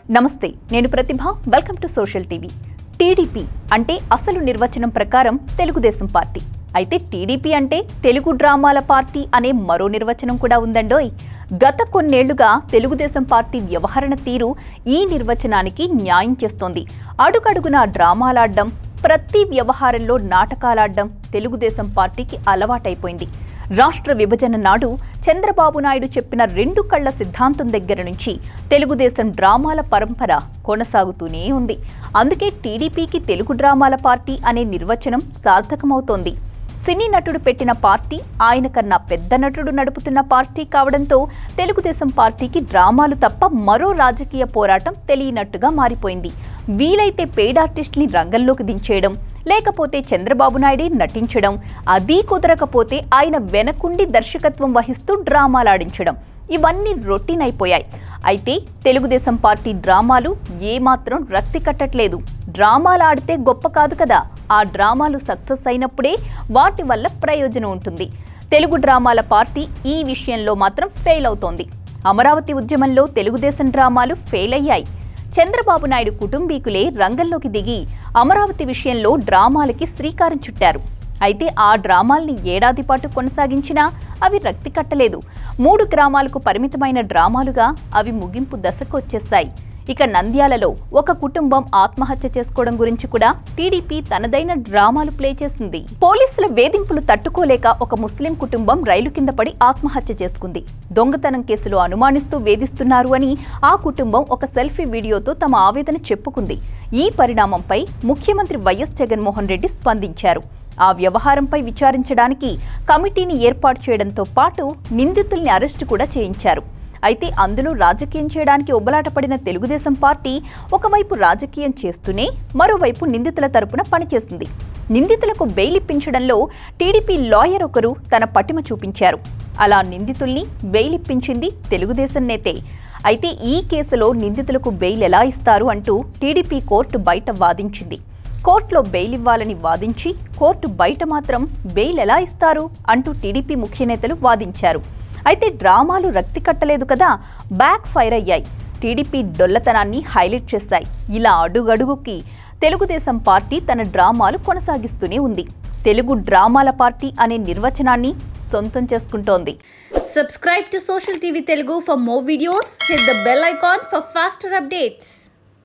నమస్తే నేను Pratibha welcome to social TV TDP అంటే అసలు నిర్వచనం ప్రకారం తెలుగుదేశం పార్టీ అయితే టీడీపీ అంటే తెలుగు డ్రామాల పార్టీ అనే మరో నిర్వచనం కూడా ఉందండోయ్ గత కొన్నేళ్లుగా తెలుగుదేశం పార్టీ వ్యవహరణ తీరు ఈ నిర్వచనానికి న్యాయం చేస్తోంది అడుగడుగునా డ్రామాలాడ్డం ప్రతి వ్యవహారంలో నాటకాలాడ్డం తెలుగుదేశం పార్టీకి అలవాటైపోయింది రాష్ట్ర విభజన నాడు చంద్రబాబు నాయుడు చెప్పిన రెండు కళ్ల సిద్ధాంతం దగ్గర నుంచి తెలుగుదేశం డ్రామాల పరంపర కొనసాగుతూనే ఉంది అందుకే టీడీపీకి తెలుగు డ్రామాల పార్టీ అనే నిర్వచనం సార్థకమవుతోంది సినీ నటుడు పెట్టిన పార్టీ ఆయన కన్నా పెద్ద నటుడు నడుపుతున్న పార్టీ కావడంతో తెలుగుదేశం పార్టీకి డ్రామాలు తప్ప మరో రాజకీయ పోరాటం తెలియనట్టుగా మారిపోయింది వీలైతే పెయిడ్ ఆర్టిస్ట్ని రంగంలోకి దించేయడం లేకపోతే చంద్రబాబు నాయుడే నటించడం అదీ కుదరకపోతే ఆయన వెనకుండి దర్శకత్వం వహిస్తూ డ్రామాలాడించడం ఇవన్నీ రొటీన్ అయిపోయాయి అయితే తెలుగుదేశం పార్టీ డ్రామాలు ఏమాత్రం రక్తి కట్టట్లేదు డ్రామాలు ఆడితే గొప్ప కాదు కదా ఆ డ్రామాలు సక్సెస్ అయినప్పుడే వాటి వల్ల ప్రయోజనం ఉంటుంది తెలుగు డ్రామాల పార్టీ ఈ విషయంలో మాత్రం ఫెయిల్ అవుతోంది అమరావతి ఉద్యమంలో తెలుగుదేశం డ్రామాలు ఫెయిల్ అయ్యాయి చంద్రబాబు నాయుడు కుటుంబీకులే రంగంలోకి దిగి అమరావతి విషయంలో డ్రామాలకి శ్రీకారం చుట్టారు అయితే ఆ డ్రామాల్ని ఏడాది పాటు కొనసాగించినా అవి రక్తి కట్టలేదు మూడు గ్రామాలకు పరిమితమైన డ్రామాలుగా అవి ముగింపు దశకు వచ్చేశాయి ఇక నంద్యాలలో ఒక కుటుంబం ఆత్మహత్య చేసుకోవడం గురించి కూడా టీడీపీ తనదైన డ్రామాలు ప్లే చేసింది పోలీసుల వేధింపులు తట్టుకోలేక ఒక ముస్లిం కుటుంబం రైలు కింద పడి ఆత్మహత్య చేసుకుంది దొంగతనం కేసులో అనుమానిస్తూ వేధిస్తున్నారు అని ఆ కుటుంబం ఒక సెల్ఫీ వీడియోతో తమ ఆవేదన చెప్పుకుంది ఈ పరిణామంపై ముఖ్యమంత్రి వైఎస్ జగన్మోహన్ రెడ్డి స్పందించారు ఆ వ్యవహారంపై విచారించడానికి కమిటీని ఏర్పాటు చేయడంతో పాటు నిందితుల్ని అరెస్టు కూడా చేయించారు అయితే అందులో రాజకీయం చేయడానికి ఒబ్బలాటపడిన తెలుగుదేశం పార్టీ ఒకవైపు రాజకీయం చేస్తూనే మరోవైపు నిందితుల తరపున పనిచేసింది నిందితులకు బెయిల్ ఇప్పించడంలో టీడీపీ లాయర్ ఒకరు తన పటిమ చూపించారు అలా నిందితుల్ని బెయిల్ ఇప్పించింది తెలుగుదేశం నేతే అయితే ఈ కేసులో నిందితులకు బెయిల్ ఎలా ఇస్తారు అంటూ టీడీపీ కోర్టు బయట వాదించింది కోర్టులో బెయిల్ ఇవ్వాలని వాదించి కోర్టు బయట మాత్రం బెయిల్ ఎలా ఇస్తారు అంటూ టీడీపీ ముఖ్య నేతలు వాదించారు అయితే డ్రామాలు రక్తి కట్టలేదు కదా బ్యాక్ ఫైర్ అయ్యాయి టీడీపీ డొల్లతనాన్ని హైలైట్ చేశాయి ఇలా అడుగడుగుకి తెలుగుదేశం పార్టీ తన డ్రామాలు కొనసాగిస్తూనే ఉంది తెలుగు డ్రామాల పార్టీ అనే నిర్వచనాన్ని సొంతం చేసుకుంటోంది Subscribe to Social TV Telugu for more videos. Hit the bell icon for faster updates.